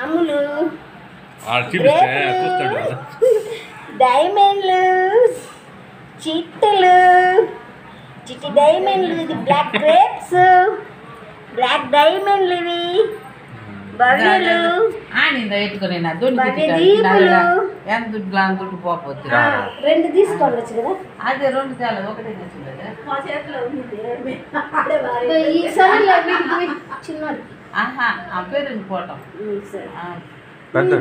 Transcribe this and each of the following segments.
కమ్ములు ఆడ చూపిస్తే చూస్తాడు డైమండ్లు చిట్టులు చిట్టి డైమండ్లు ఇది బ్లాక్ గ్రేప్స్ బ్లాక్ డైమండ్లు ఇవి బవ్యలు ఆనింద ఎత్తుకొని నా దుడ్డు మరి దీపులు. ఎంత దుడ్డు అంత దుడ్డు పోకపోతే ఆ, రెండు తీసుకోవచ్చు కదా అదే రెండు తేలేదు ఒకటే తెచ్చింది మా చేతిలో ఉంది ఈ సరే వీటికి చిన్నది ఆహా ఆ పేరు పోవటం సరే ఆ, పెద్ద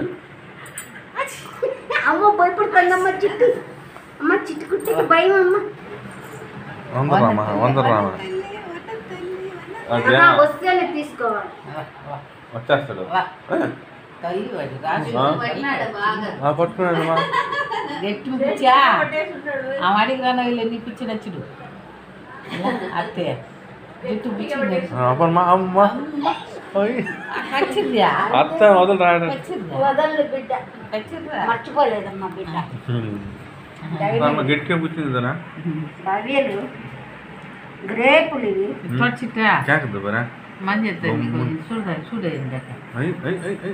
అమ్మ భయపడుతుంది అమ్మ చిట్టు అమ్మ చిట్టు కుట్టికి భయం అమ్మ వంద రామా వంద రామా అదే అమ్మ వస్తేనే తీసుకోవాలి వా, వా, వచ్చేస్తాడు వా. తల్లి వాడు రాజు ఆ? పడినాడు బాగా ఆ, పట్టుకున్నాడు మా గట్టి పిచ్చా ఆ వాడికి రాను వీళ్ళు ఎన్ని పిచ్చి నచ్చుడు అత్తే జుట్టు పిచ్చింది అప్పుడు మా అమ్మ ఓయ్. వచ్చిందా అత్త వదలు రాడు వచ్చిందా వదలు బిడ్డ వచ్చిందా మర్చిపోలేదమ్మా బిడ్డ అమ్మ గట్టిగా పుచ్చిందిదనా భవ్యలు గ్రేపులు ఇవి తొచ్చిట్టా కేకద్దు బరా మంచి ఎత్తండి కొంచెం చూడ చూడేయండి అక్క అయ్ అయ్ అయ్ అయ్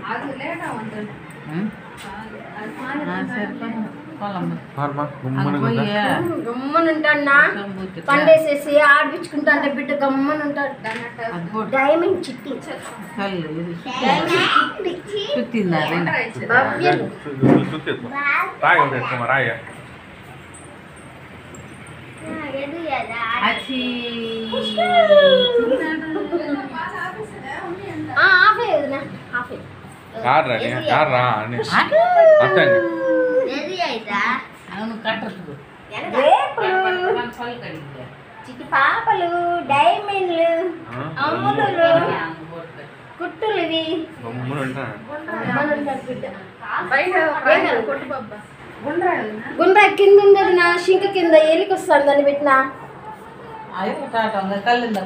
పార్మా గుమ్మని కదా గమ్మనుంటాడా పండేసేసి ఆడిపించుకుంటా అంటే బిడ్డ గమ్మనుంటాడు డైమండ్ చిట్టి చుట్టిందా భవ్యలు సుత్తేసుకో రాయి ఒకటి ఎత్తుకోమా రాయ అచ్చి ఆ, ఆఫే వదినా, ఆఫే. యారు రా యారు రా అని అంతే అండి అవును కట్టదు గ్రేపులు చిట్టి పాపలు డైమండ్లు అమ్ములు కుట్టులు ఇవి గమ్మున ఉంటా గమ్మనుంటాడు బిడ్డ గుండ్రా కింద ఉండదు నా శింక కింద ఎలికి వస్తాను దాన్ని పెట్టినా కళ్ళిందా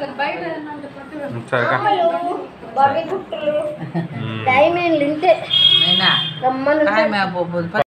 సరే పాపలు బవి కుట్టులు డైమండ్లు ఇంతే నేనా గమ్మనుంటాడు కాయమే పోతుంది